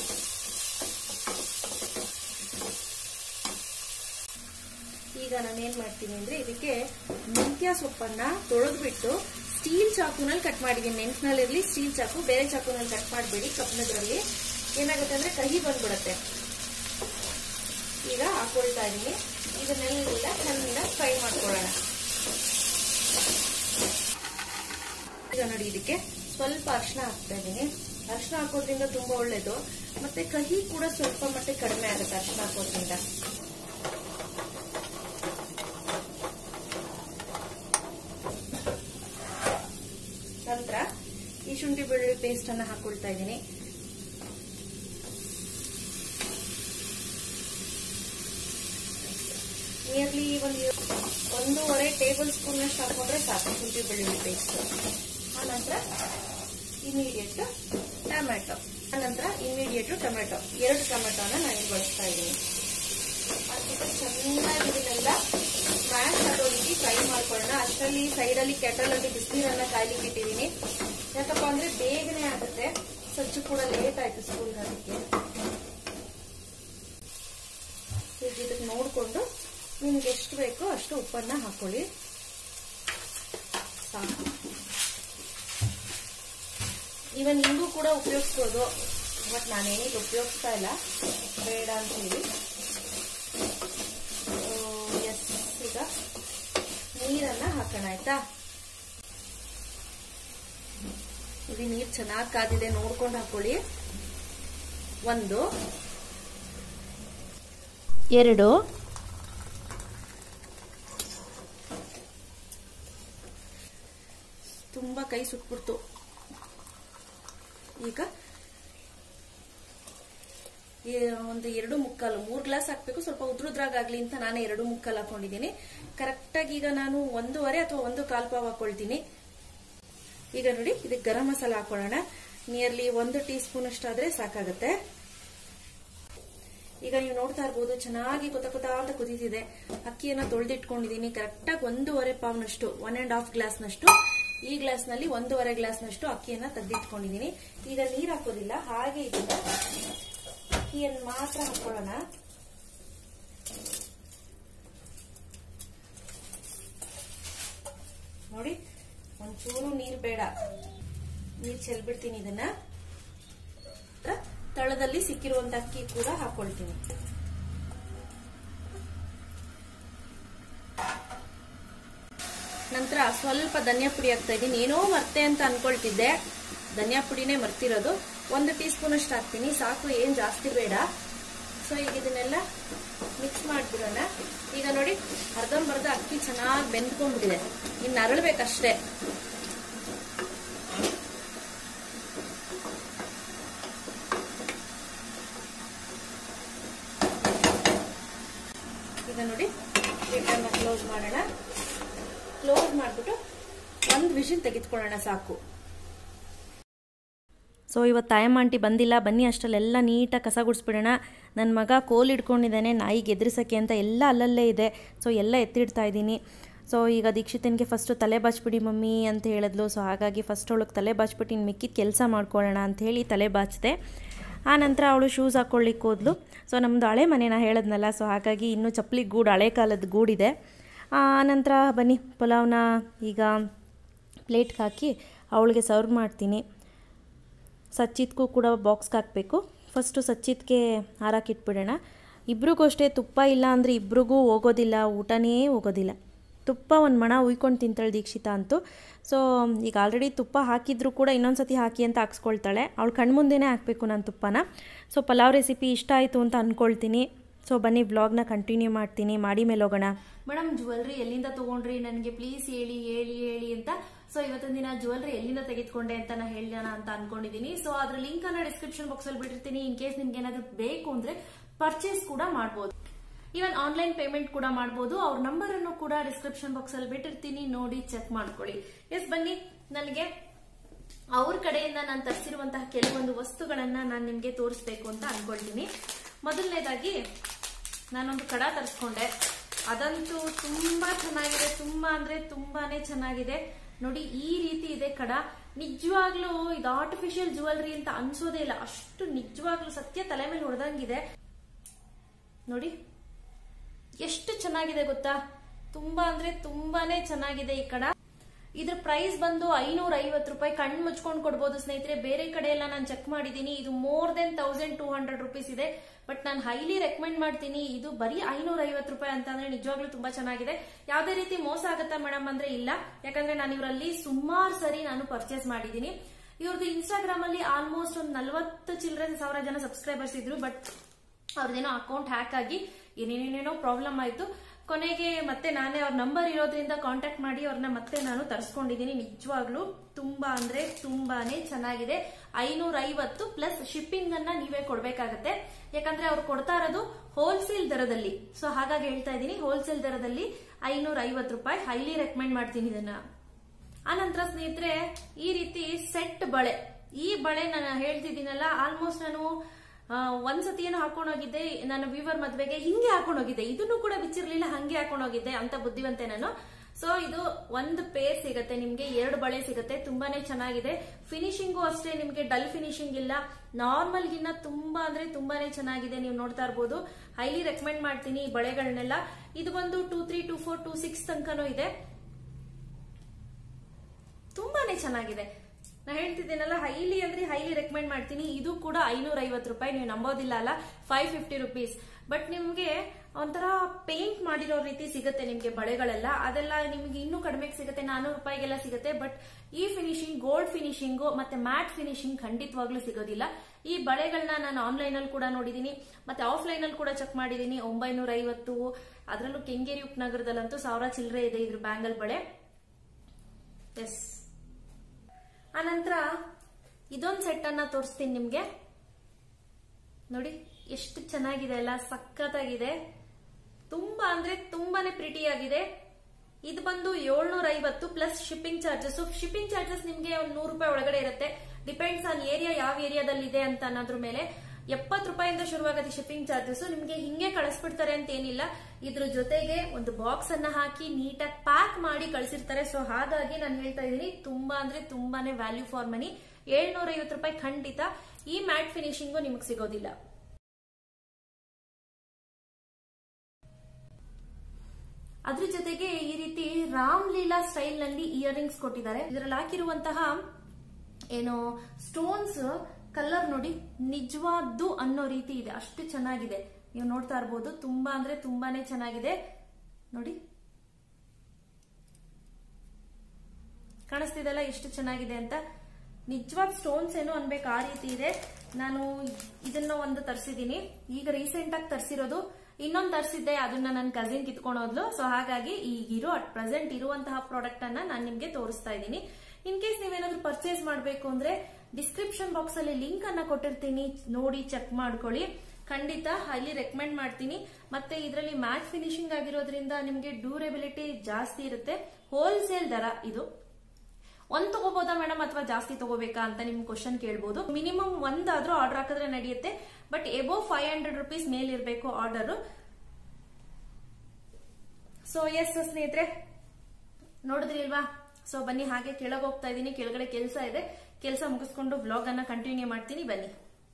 ಈಗ ನಾನು ಏನ್ ಮಾಡ್ತೀನಿ ಅಂದ್ರೆ ಇದಕ್ಕೆ ಮೆಂತ್ಯ ಸೊಪ್ಪನ್ನ ತೊಳೆದ್ಬಿಟ್ಟು ಸ್ಟೀಲ್ ಚಾಕುನಲ್ಲಿ ಕಟ್ ಮಾಡಿದ್ದೀನಿ ನೆನ್ಸ್ನಲ್ಲಿರ್ಲಿ ಸ್ಟೀಲ್ ಚಾಕು ಬೇರೆ ಚಾಕುನಲ್ಲಿ ಕಟ್ ಮಾಡಬೇಡಿ ಕಪ್ನದ್ರಲ್ಲಿ ಏನಾಗುತ್ತೆ ಅಂದ್ರೆ ಕಹಿ ಬಂದ್ಬಿಡತ್ತೆ ಈಗ ಹಾಕೊಳ್ತಾ ಇದೀನಿ ಇದನ್ನೆಲ್ಲ ಚೆನ್ನಾಗಿ ಫ್ರೈ ಮಾಡ್ಕೊಳ್ಳೋಣ ಈಗ ನೋಡಿ ಇದಕ್ಕೆ ಸ್ವಲ್ಪ ಅರ್ಶನ ಹಾಕ್ತಾ ಇದ್ದೀನಿ ಅರ್ಶನ ಹಾಕೋದ್ರಿಂದ ತುಂಬಾ ಒಳ್ಳೇದು ಮತ್ತೆ ಕಹಿ ಕೂಡ ಸ್ವಲ್ಪ ಮಟ್ಟಿಗೆ ಕಡಿಮೆ ಆಗುತ್ತೆ ಅರ್ಶನ ಹಾಕೋದ್ರಿಂದ ನಂತರ ಈ ಶುಂಠಿ ಬೆಳ್ಳುಳ್ಳಿ ಪೇಸ್ಟ್ ಅನ್ನ ಹಾಕೊಳ್ತಾ ಇದ್ದೀನಿ ನಿಯರ್ಲಿ ಒಂದು ಒಂದೂವರೆ ಟೇಬಲ್ ಸ್ಪೂನ್ ಅಷ್ಟು ಹಾಕೊಂಡ್ರೆ ಸಾಕು ಶುಂಠಿ ಬೆಳ್ಳುಳ್ಳಿ ಪೇಸ್ಟ್ ಆನಂತರ ಇಮಿಡಿಯೇಟ್ ಟೊಮ್ಯಾಟೊ ಆನಂತರ ಇಮಿಡಿಯೇಟ್ ಟೊಮೆಟೊ ಎರಡು ಟೊಮೆಟೊನ ನಾನು ಬಳಸ್ತಾ ಇದ್ದೀನಿ ಹಾಕಿಟ್ಟು ಚೆನ್ನಾಗಿ ಇದನ್ನೆಲ್ಲ ಮ್ಯಾಶ್ ಆಗೋ ರೀತಿ ಫ್ರೈ ಮಾಡ್ಕೊಳ್ಳೋಣ ಅಷ್ಟರಲ್ಲಿ ಸೈಡಲ್ಲಿ ಕೆಟಲಲ್ಲಿ ಬಿಸಿನೀರನ್ನ ಕಾಯ್ಲಿಕ್ಕೆ ಇಟ್ಟಿದ್ದೀನಿ ಯಾಕಪ್ಪ ಅಂದ್ರೆ ಬೇಗನೆ ಆಗುತ್ತೆ ಸಜ್ಜು ಕೂಡ ಲೇಟ್ ಆಯ್ತು ಸ್ಕೂಲ್ಗೆ ಅದಕ್ಕೆ ಈಗ ಇದಕ್ಕೆ ನೋಡಿಕೊಂಡು ನಿಮ್ಗೆ ಎಷ್ಟು ಬೇಕೋ ಅಷ್ಟು ಉಪ್ಪನ್ನ ಹಾಕೊಳ್ಳಿ ಸಾಕು ಇವನ್ ಹಿಂಗೂ ಕೂಡ ಉಪಯೋಗಿಸ್ಬೋದು ಬಟ್ ನಾನೇನೀಗ ಉಪಯೋಗಿಸ್ತಾ ಇಲ್ಲ ಬೇಡ ಅಂತ ಹೇಳಿ ಎಸ್ ಈಗ ನೀರನ್ನ ಹಾಕೋಣ ಆಯ್ತಾ ಇದು ನೀರು ಚೆನ್ನಾಗಿ ಕಾದಿದೆ ನೋಡ್ಕೊಂಡು ಹಾಕೊಳ್ಳಿ ಒಂದು ಎರಡು ತುಂಬಾ ಕೈ ಸುಟ್ಬಿಡ್ತು ಈಗ ಈ ಒಂದು ಎರಡು ಮುಕ್ಕಾಲು ಮೂರ್ ಗ್ಲಾಸ್ ಹಾಕ್ಬೇಕು ಸ್ವಲ್ಪ ಉದ್ರುದ್ರಾಗ್ಲಿ ಅಂತ ನಾನೇ ಎರಡು ಮುಕ್ಕಾಲು ಹಾಕೊಂಡಿದ್ದೀನಿ ಕರೆಕ್ಟಾಗಿ ಈಗ ನಾನು ಒಂದೂವರೆ ಅಥವಾ ಒಂದು ಕಾಲ್ ಪಾವ್ ಹಾಕೊಳ್ತೀನಿ ಈಗ ನೋಡಿ ಇದಕ್ಕೆ ಗರಂ ಮಸಾಲ ಹಾಕೊಳ್ಳೋಣ ನಿಯರ್ಲಿ ಒಂದು ಟೀ ಸ್ಪೂನ್ ಅಷ್ಟಾದ್ರೆ ಸಾಕಾಗತ್ತೆ ಈಗ ನೀವು ನೋಡ್ತಾ ಇರ್ಬೋದು ಚೆನ್ನಾಗಿ ಕೊತ ಕೊತ ಅಂತ ಕುದೀತಿದೆ ಅಕ್ಕಿಯನ್ನ ತೊಳೆದಿಟ್ಕೊಂಡಿದ್ದೀನಿ ಕರೆಕ್ಟಾಗಿ ಒಂದೂವರೆ ಪಾವ್ನಷ್ಟು ಒನ್ ಅಂಡ್ ಹಾಫ್ ಗ್ಲಾಸ್ನಷ್ಟು ಈ ಗ್ಲಾಸ್ನಲ್ಲಿ ಒಂದೂವರೆ ಗ್ಲಾಸ್ನಷ್ಟು ಅಕ್ಕಿಯನ್ನ ತೆಗೆದಿಟ್ಕೊಂಡಿದ್ದೀನಿ ಈಗ ನೀರ್ ಹಾಕೋದಿಲ್ಲ ಹಾಗೆ ಇದನ್ನ ಅಕ್ಕಿಯನ್ನು ಮಾತ್ರ ಹಾಕೊಳ್ಳೋಣ ನೋಡಿ ಒಂಚೂರು ನೀರ್ ಬೇಡ ನೀರ್ ಚೆಲ್ಬಿಡ್ತೀನಿ ಇದನ್ನ ತಳದಲ್ಲಿ ಸಿಕ್ಕಿರುವಂತ ಅಕ್ಕಿ ಕೂಡ ಹಾಕೊಳ್ತೀನಿ ನಂತರ ಸ್ವಲ್ಪ ಧನಿಯಾ ಪುಡಿ ಹಾಕ್ತಾ ಇದ್ದೀನಿ ಏನೋ ಮರ್ತೆ ಅಂತ ಅನ್ಕೊಳ್ತಿದ್ದೆ ಧನಿಯಾ ಪುಡಿನೇ ಮರ್ತಿರೋದು ಒಂದು ಟೀ ಸ್ಪೂನ್ ಅಷ್ಟು ಹಾಕ್ತೀನಿ ಸಾಕು ಏನ್ ಜಾಸ್ತಿ ಬೇಡ ಸೊ ಈಗ ಇದನ್ನೆಲ್ಲ ಮಿಕ್ಸ್ ಮಾಡ್ಬಿಡೋಣ ಈಗ ನೋಡಿ ಅರ್ಧಂಬರ್ಧ ಅಕ್ಕಿ ಚೆನ್ನಾಗಿ ಬೆಂದ್ಕೊಂಡ್ಬಿಟ್ಟಿದೆ ಇನ್ನು ಅರಳ್ಬೇಕಷ್ಟೇ ಈಗ ನೋಡಿ ಲಿಡ್ಡನ್ನ ಕ್ಲೋಸ್ ಮಾಡೋಣ ಕ್ಲೋಸ್ ಮಾಡಿಬಿಟ್ಟು ಒಂದು ವಿಷಲ್ ತೆಗೆದುಕೊಳ್ಳೋಣ ಸಾಕು ಸೊ ಇವತ್ತು ತಾಯಮ್ಮ ಆಂಟಿ ಬಂದಿಲ್ಲ ಬನ್ನಿ ಅಷ್ಟರಲ್ಲೆಲ್ಲ ನೀಟಾಗಿ ಕಸ ಗುಡಿಸ್ಬಿಡೋಣ ನನ್ನ ಮಗ ಕೋಲ್ ಹಿಡ್ಕೊಂಡಿದ್ದಾನೆ ನಾಯಿಗೆ ಎದುರಿಸೋಕ್ಕೆ ಅಂತ ಎಲ್ಲ ಅಲ್ಲಲ್ಲೇ ಇದೆ ಸೊ ಎಲ್ಲ ಎತ್ತಿಡ್ತಾ ಇದ್ದೀನಿ ಸೊ ಈಗ ದೀಕ್ಷಿತನಿಗೆ ಫಸ್ಟು ತಲೆ ಬಾಚ್ಬಿಡಿ ಮಮ್ಮಿ ಅಂತ ಹೇಳಿದ್ಲು ಸೊ ಹಾಗಾಗಿ ಫಸ್ಟ್ ಅವಳಿಗೆ ತಲೆ ಬಾಚ್ಬಿಟ್ಟು ಇನ್ನು ಮಿಕ್ಕಿದ ಕೆಲಸ ಮಾಡ್ಕೊಳ್ಳೋಣ ಅಂತ ಹೇಳಿ ತಲೆ ಬಾಚಿದೆ ಆ ನಂತರ ಅವಳು ಶೂಸ್ ಹಾಕ್ಕೊಳ್ಳಿಕ್ಕೆ ಹೋದ್ಲು ಸೊ ನಮ್ಮದು ಹಳೆ ಮನೆನ ಹೇಳಿದ್ನಲ್ಲ ಸೊ ಹಾಗಾಗಿ ಇನ್ನೂ ಚಪ್ಪಲಿ ಗೂಡು ಹಳೆ ಕಾಲದ ಗೂಡಿದೆ ಆ ನಂತರ ಬನ್ನಿ ಪಲಾವ್ನ ಈಗ ಪ್ಲೇಟ್ಗೆ ಹಾಕಿ ಅವಳಿಗೆ ಸರ್ವ್ ಮಾಡ್ತೀನಿ ಸಚ್ಚಿದ್ಗೂ ಕೂಡ ಬಾಕ್ಸ್ಗೆ ಹಾಕಬೇಕು ಫಸ್ಟು ಸಚ್ಚಿದ್ಗೆ ಹಾರಾಕಿಟ್ಬಿಡೋಣ ಇಬ್ರಿಗೂ ಅಷ್ಟೇ ತುಪ್ಪ ಇಲ್ಲ ಅಂದರೆ ಇಬ್ರಿಗೂ ಹೋಗೋದಿಲ್ಲ ಊಟನೇ ಹೋಗೋದಿಲ್ಲ ತುಪ್ಪ ಒಂದು ಮಣ ಉಯ್ಕೊಂಡು ತಿಂತಾಳೆ ದೀಕ್ಷಿತಾ ಅಂತೂ ಸೊ ಈಗ ಆಲ್ರೆಡಿ ತುಪ್ಪ ಹಾಕಿದ್ರು ಕೂಡ ಇನ್ನೊಂದು ಸತಿ ಹಾಕಿ ಅಂತ ಹಾಕ್ಸ್ಕೊಳ್ತಾಳೆ ಅವಳು ಕಣ್ಮುಂದೆನೇ ಹಾಕಬೇಕು ನಾನು ತುಪ್ಪನ ಸೊ ಪಲಾವ್ ರೆಸಿಪಿ ಇಷ್ಟ ಆಯಿತು ಅಂತ ಅಂದ್ಕೊಳ್ತೀನಿ ಸೊ ಬನ್ನಿ ವ್ಲಾಗ್ನ ಕಂಟಿನ್ಯೂ ಮಾಡ್ತೀನಿ ಮಾಡಿ ಮೇಲೆ ಹೋಗೋಣ ಮೇಡಮ್ ಜ್ಯುವೆಲ್ರಿ ಎಲ್ಲಿಂದ ತಗೊಂಡ್ರಿ ನನಗೆ ಪ್ಲೀಸ್ ಹೇಳಿ ಹೇಳಿ ಹೇಳಿ ಅಂತ ಸೊ ಇವತ್ತಿನ ದಿನ ಜ್ಯುವೆಲ್ರಿ ಎಲ್ಲಿಂದ ತೆಗೆದುಕೊಂಡೆ ಅಂತ ನಾ ಹೇಳೋಣ ಅಂತ ಅನ್ಕೊಂಡಿದೀನಿ ಸೊ ಅದ್ರ ಲಿಂಕ್ ಅನ್ನ ಡಿಸ್ಕ್ರಿಪ್ಷನ್ ಬಾಕ್ಸ್ ಅಲ್ಲಿ ಬಿಟ್ಟಿರ್ತೀನಿ ಇನ್ ಕೇಸ್ ನಿಮ್ಗೆ ಏನಾದ್ರು ಬೇಕು ಅಂದ್ರೆ ಪರ್ಚೇಸ್ ಕೂಡ ಮಾಡಬಹುದು ಇವನ್ ಆನ್ಲೈನ್ ಪೇಮೆಂಟ್ ಕೂಡ ಮಾಡಬಹುದು ಅವ್ರ ನಂಬರ್ ಅನ್ನು ಕೂಡ ಡಿಸ್ಕ್ರಿಪ್ಷನ್ ಬಾಕ್ಸ್ ಅಲ್ಲಿ ಬಿಟ್ಟಿರ್ತೀನಿ ನೋಡಿ ಚೆಕ್ ಮಾಡ್ಕೊಳ್ಳಿ ಎಸ್ ಬನ್ನಿ ನನಗೆ ಅವ್ರ ಕಡೆಯಿಂದ ನಾನು ತರಿಸಿರುವಂತಹ ಕೆಲವೊಂದು ವಸ್ತುಗಳನ್ನ ನಾನು ನಿಮ್ಗೆ ತೋರಿಸ್ಬೇಕು ಅಂತ ಅನ್ಕೊಳ್ತೀನಿ ಮೊದಲನೇದಾಗಿ ನಾನೊಂದು ಕಡ ತರಿಸ್ಕೊಂಡೆ ಅದಂತೂ ತುಂಬಾ ಚೆನ್ನಾಗಿದೆ ತುಂಬಾ ಅಂದ್ರೆ ತುಂಬಾನೇ ಚೆನ್ನಾಗಿದೆ ನೋಡಿ ಈ ರೀತಿ ಇದೆ ಕಡ ನಿಜವಾಗ್ಲೂ ಇದು ಆರ್ಟಿಫಿಷಿಯಲ್ ಜುವೆಲ್ರಿ ಅಂತ ಅನ್ಸೋದೇ ಇಲ್ಲ ಅಷ್ಟು ನಿಜವಾಗ್ಲೂ ಸತ್ಯ ತಲೆ ಮೇಲೆ ಹೊಡೆದಂಗಿದೆ ನೋಡಿ ಎಷ್ಟು ಚೆನ್ನಾಗಿದೆ ಗೊತ್ತಾ ತುಂಬಾ ಅಂದ್ರೆ ತುಂಬಾನೇ ಚೆನ್ನಾಗಿದೆ ಈ ಕಡ ಇದ್ರ ಪ್ರೈಸ್ ಬಂದು ಐನೂರ ಐವತ್ತು ರೂಪಾಯಿ ಕಣ್ಣು ಮುಚ್ಕೊಂಡು ಕೊಡ್ಬೋದು ಸ್ನೇಹಿತರೆ ಬೇರೆ ಕಡೆ ಎಲ್ಲ ನಾನು ಚೆಕ್ ಮಾಡಿದೀನಿ ಇದು more than thousand two hundred rupees ಇದೆ ಬಟ್ ನಾನು ಹೈಲಿ ರೆಕಮೆಂಡ್ ಮಾಡ್ತೀನಿ ಇದು ಬರೀ ಐನೂರ ಐವತ್ತು ರೂಪಾಯಿ ಅಂತ ಅಂದ್ರೆ ನಿಜವಾಗ್ಲೂ ತುಂಬಾ ಚೆನ್ನಾಗಿದೆ ಯಾವ್ದೇ ರೀತಿ ಮೋಸ ಆಗತ್ತಾ ಮೇಡಮ್ ಅಂದ್ರೆ ಇಲ್ಲ ಯಾಕಂದ್ರೆ ನಾನು ಇವರಲ್ಲಿ ಸುಮಾರು ಸರಿ ನಾನು ಪರ್ಚೇಸ್ ಮಾಡಿದೀನಿ ಇವ್ರದ್ದು ಇನ್ಸ್ಟಾಗ್ರಾಮ್ ಅಲ್ಲಿ ಆಲ್ಮೋಸ್ಟ್ ಒಂದು ನಲ್ವತ್ತು ಚಿಲ್ಲರೆ ಸಾವಿರ ಜನ ಸಬ್ಸ್ಕ್ರೈಬರ್ಸ್ ಇದ್ರು ಬಟ್ ಅವ್ರದ್ದೇನೋ ಅಕೌಂಟ್ ಹ್ಯಾಕ್ ಆಗಿ ಏನೇನೇನೇನೋ ಪ್ರಾಬ್ಲಮ್ ಆಯ್ತು ಕೊನೆಗೆ ಮತ್ತೆ ನಾನೇ ಅವ್ರ ನಂಬರ್ ಇರೋದ್ರಿಂದ ಕಾಂಟ್ಯಾಕ್ಟ್ ಮಾಡಿ ಅವ್ರನ್ನ ಮತ್ತೆ ನಾನು ತರಿಸ್ಕೊಂಡಿದ್ದೀನಿ ನಿಜವಾಗ್ಲೂ ತುಂಬಾ ಅಂದ್ರೆ ತುಂಬಾನೇ ಚೆನ್ನಾಗಿದೆ ಐನೂರ ಐವತ್ತು ಪ್ಲಸ್ ಶಿಪ್ಪಿಂಗ್ ಅನ್ನ ನೀವೇ ಕೊಡ್ಬೇಕಾಗತ್ತೆ ಯಾಕಂದ್ರೆ ಅವ್ರು ಕೊಡ್ತಾ ಇರೋದು ಹೋಲ್ಸೇಲ್ ದರದಲ್ಲಿ ಸೊ ಹಾಗಾಗಿ ಹೇಳ್ತಾ ಇದ್ದೀನಿ ಹೋಲ್ಸೇಲ್ ದರದಲ್ಲಿ ಐನೂರ ಐವತ್ತು ರೂಪಾಯಿ ಹೈಲಿ ರೆಕಮೆಂಡ್ ಮಾಡ್ತೀನಿ ಇದನ್ನ ಆನಂತರ ಸ್ನೇಹಿತರೆ ಈ ರೀತಿ ಸೆಟ್ ಬಳೆ ಈ ಬಳೆ ನಾನು ಹೇಳ್ತಿದ್ದೀನಲ್ಲ ಆಲ್ಮೋಸ್ಟ್ ನಾನು ಆ, ಒಂದ್ಸತಿ ಏನೋ ಹಾಕೊಂಡೋಗಿದ್ದೆ ನನ್ನ ವಿವರ್ ಮದ್ವೆಗೆ ಹಿಂಗೆ ಹಾಕೊಂಡೋಗಿದ್ದೆ ಇದನ್ನು ಕೂಡ ಬಿಚ್ಚಿರ್ಲಿಲ್ಲ ಹಂಗೆ ಹಾಕೊಂಡೋಗಿದ್ದೆ ಅಂತ ಬುದ್ಧಿವಂತೆ ನಾನು ಸೊ ಇದು ಒಂದು ಪೇರ್ ಸಿಗತ್ತೆ ನಿಮ್ಗೆ ಎರಡು ಬಳೆ ಸಿಗತ್ತೆ ತುಂಬಾನೇ ಚೆನ್ನಾಗಿದೆ ಫಿನಿಶಿಂಗು ಅಷ್ಟೇ ನಿಮ್ಗೆ ಡಲ್ ಫಿನಿಶಿಂಗ್ ಇಲ್ಲ ನಾರ್ಮಲ್ ಗಿನ್ನ ತುಂಬಾ ಅಂದ್ರೆ ತುಂಬಾನೇ ಚೆನ್ನಾಗಿದೆ ನೀವು ನೋಡ್ತಾ ಇರ್ಬೋದು ಹೈಲಿ ರೆಕಮೆಂಡ್ ಮಾಡ್ತೀನಿ ಈ ಬಳೆಗಳನ್ನೆಲ್ಲ ಇದು ಬಂದು two three two four two six ತನಕನೂ ಇದೆ ತುಂಬಾನೇ ಚೆನ್ನಾಗಿದೆ ನಾ ಹೇಳ್ತಿದ್ದೀನಲ್ಲ ಹೈಲಿ ಅಂದ್ರೆ ಹೈಲಿ ರೆಕಮೆಂಡ್ ಮಾಡ್ತೀನಿ ಇದು ಕೂಡ ಐನೂರ ಐವತ್ತು ರೂಪಾಯಿ ನೀವು ನಂಬೋದಿಲ್ಲ ಅಲ್ಲ ಫೈವ್ ಫಿಫ್ಟಿ ರುಪೀಸ್ ಬಟ್ ನಿಮ್ಗೆ ಒಂಥರ ಪೇಂಟ್ ಮಾಡಿರೋ ರೀತಿ ಸಿಗುತ್ತೆ ನಿಮ್ಗೆ ಬಳೆಗಳೆಲ್ಲ ಅದೆಲ್ಲ ನಿಮ್ಗೆ ಇನ್ನೂ ಕಡಿಮೆಗೆ ಸಿಗುತ್ತೆ ನಾನೂರು ರೂಪಾಯಿಗೆಲ್ಲ ಸಿಗುತ್ತೆ ಬಟ್ ಈ ಫಿನಿಶಿಂಗ್ ಗೋಲ್ಡ್ ಫಿನಿಶಿಂಗು ಮತ್ತೆ ಮ್ಯಾಟ್ ಫಿನಿಶಿಂಗ್ ಖಂಡಿತವಾಗ್ಲೂ ಸಿಗೋದಿಲ್ಲ ಈ ಬಳೆಗಳನ್ನ ನಾನು ಆನ್ಲೈನ್ ಅಲ್ಲಿ ಕೂಡ ನೋಡಿದೀನಿ ಮತ್ತೆ ಆಫ್ಲೈನ್ ಅಲ್ಲಿ ಕೂಡ ಚೆಕ್ ಮಾಡಿದೀನಿ ಒಂಬೈನೂರ ಐವತ್ತು ಅದರಲ್ಲೂ ಕೆಂಗೇರಿ ಉಪನಗರದಲ್ಲಂತೂ ಸಾವಿರ ಚಿಲ್ಲರೆ ಇದೆ ಇದ್ರ ಬ್ಯಾಂಗಲ್ ಬಳೆ ಎಸ್ ಆನಂತರ ಇದೊಂದು ಸೆಟ್ ಅನ್ನ ತೋರಿಸ್ತೀನಿ ನಿಮ್ಗೆ ನೋಡಿ ಎಷ್ಟು ಚೆನ್ನಾಗಿದೆ ಅಲ್ಲ ಸಖತ್ತಾಗಿದೆ ತುಂಬಾ ಅಂದ್ರೆ ತುಂಬಾನೇ ಪ್ರಿಟಿ ಆಗಿದೆ ಇದು ಬಂದು ಏಳ್ನೂರ ಐವತ್ತು plus shipping charges shipping charges ನಿಮ್ಗೆ ಒಂದು ನೂರು ರೂಪಾಯಿ ಒಳಗಡೆ ಇರುತ್ತೆ ಡಿಪೆಂಡ್ಸ್ ಆನ್ ಏರಿಯಾ ಯಾವ ಏರಿಯಾದಲ್ಲಿ ಇದೆ ಅಂತ ಅನ್ನೋದ್ರ ಮೇಲೆ ಎಪ್ಪತ್ತು ರೂಪಾಯಿಂದ ಶುರುವಾಗುತ್ತೆ ಶಿಪ್ಪಿಂಗ್ ಚಾರ್ಜಸ್ ನಿಮ್ಗೆ ಹಿಂಗೆ ಕಳಿಸ್ಬಿಡ್ತಾರೆ ಅಂತ ಏನಿಲ್ಲ ಇದ್ರ ಜೊತೆಗೆ ಒಂದು ಬಾಕ್ಸ್ ಅನ್ನ ಹಾಕಿ ನೀಟಾಗಿ ಪ್ಯಾಕ್ ಮಾಡಿ ಕಳಿಸಿರ್ತಾರೆ ಸೊ ಹಾಗಾಗಿ ನಾನು ಹೇಳ್ತಾ ಇದ್ದೀನಿ ತುಂಬಾ ಅಂದ್ರೆ ತುಂಬಾನೇ ವ್ಯಾಲ್ಯೂ ಫಾರ್ ಮನಿ ಏಳ್ನೂರ ಐವತ್ತು ರೂಪಾಯಿ ಖಂಡಿತ ಈ ಮ್ಯಾಟ್ ಫಿನಿಶಿಂಗು ನಿಮಗೆ ಸಿಗೋದಿಲ್ಲ ಅದ್ರ ಜೊತೆಗೆ ಈ ರೀತಿ ರಾಮ್ ಲೀಲಾ ಸ್ಟೈಲ್ ನಲ್ಲಿ ಇಯರಿಂಗ್ಸ್ ಕೊಟ್ಟಿದ್ದಾರೆ ಇದರಲ್ಲಿ ಹಾಕಿರುವಂತಹ ಏನು ಸ್ಟೋನ್ಸ್ ಕಲರ್ ನೋಡಿ ನಿಜವಾದ್ದು ಅನ್ನೋ ರೀತಿ ಇದೆ ಅಷ್ಟು ಚೆನ್ನಾಗಿದೆ ನೀವು ನೋಡ್ತಾ ಇರ್ಬೋದು ತುಂಬಾ ಅಂದ್ರೆ ತುಂಬಾನೇ ಚೆನ್ನಾಗಿದೆ ನೋಡಿ ಕಾಣಿಸ್ತಿದೆಲ್ಲ ಎಷ್ಟು ಚೆನ್ನಾಗಿದೆ ಅಂತ ನಿಜವಾದ ಸ್ಟೋನ್ಸ್ ಏನೋ ಅನ್ಬೇಕು ಆ ರೀತಿ ಇದೆ ನಾನು ಇದನ್ನ ಒಂದು ತರಿಸಿದೀನಿ ಈಗ ರೀಸೆಂಟ್ ಆಗಿ ತರಿಸಿರೋದು ಇನ್ನೊಂದು ತರಿಸಿದ್ದೆ ಅದನ್ನ ನನ್ನ ಕಸಿನ್ ಕಿತ್ಕೊಂಡೋದ್ಲು ಸೊ ಹಾಗಾಗಿ ಈಗಿರೋ ಅಟ್ ಪ್ರೆಸೆಂಟ್ ಇರುವಂತಹ ಪ್ರಾಡಕ್ಟ್ ಅನ್ನ ನಾನು ನಿಮ್ಗೆ ತೋರಿಸ್ತಾ ಇದ್ದೀನಿ ಇನ್ ಕೇಸ್ ನೀವೇನಾದ್ರೂ ಪರ್ಚೇಸ್ ಮಾಡಬೇಕು ಅಂದ್ರೆ ಡಿಸ್ಕ್ರಿಪ್ಷನ್ ಬಾಕ್ಸ್ ಅಲ್ಲಿ ಲಿಂಕ್ ಅನ್ನ ಕೊಟ್ಟಿರ್ತೀನಿ ನೋಡಿ ಚೆಕ್ ಮಾಡ್ಕೊಳ್ಳಿ ಖಂಡಿತ ಹೈಲಿ ರೆಕಮೆಂಡ್ ಮಾಡ್ತೀನಿ ಮತ್ತೆ ಇದರಲ್ಲಿ ಮ್ಯಾಟ್ ಫಿನಿಶಿಂಗ್ ಆಗಿರೋದ್ರಿಂದ ನಿಮ್ಗೆ ಡ್ಯೂರೇಬಿಲಿಟಿ ಜಾಸ್ತಿ ಇರುತ್ತೆ ಹೋಲ್ಸೇಲ್ ದರ ಇದು ಒಂದ್ ತಗೋಬೋದಾ ಮೇಡಮ್ ಅಥವಾ ಜಾಸ್ತಿ ತಗೋಬೇಕಾ ಅಂತ ನಿಮ್ ಕ್ವಶನ್ ಕೇಳ್ಬೋದು ಮಿನಿಮಮ್ ಒಂದಾದ್ರೂ ಆರ್ಡರ್ ಹಾಕಿದ್ರೆ ನಡೆಯುತ್ತೆ but above five hundred rupees ಮೇಲಿರ್ಬೇಕು ಆರ್ಡರ್ ಸೊ ಎಸ್ ಸ್ನೇಹಿತರೆ ನೋಡಿದ್ರಿ ಇಲ್ವಾ ಸೊ ಬನ್ನಿ ಹಾಗೆ ಕೆಳಗೆ ಹೋಗ್ತಾ ಇದೀನಿ ಕೆಳಗಡೆ ಕೆಲಸ ಇದೆ ಕೆಲಸ ಮುಗಿಸ್ಕೊಂಡು ಬ್ಲಾಗ್ ಅನ್ನ ಕಂಟಿನ್ಯೂ ಮಾಡ್ತೀನಿ ಬನ್ನಿ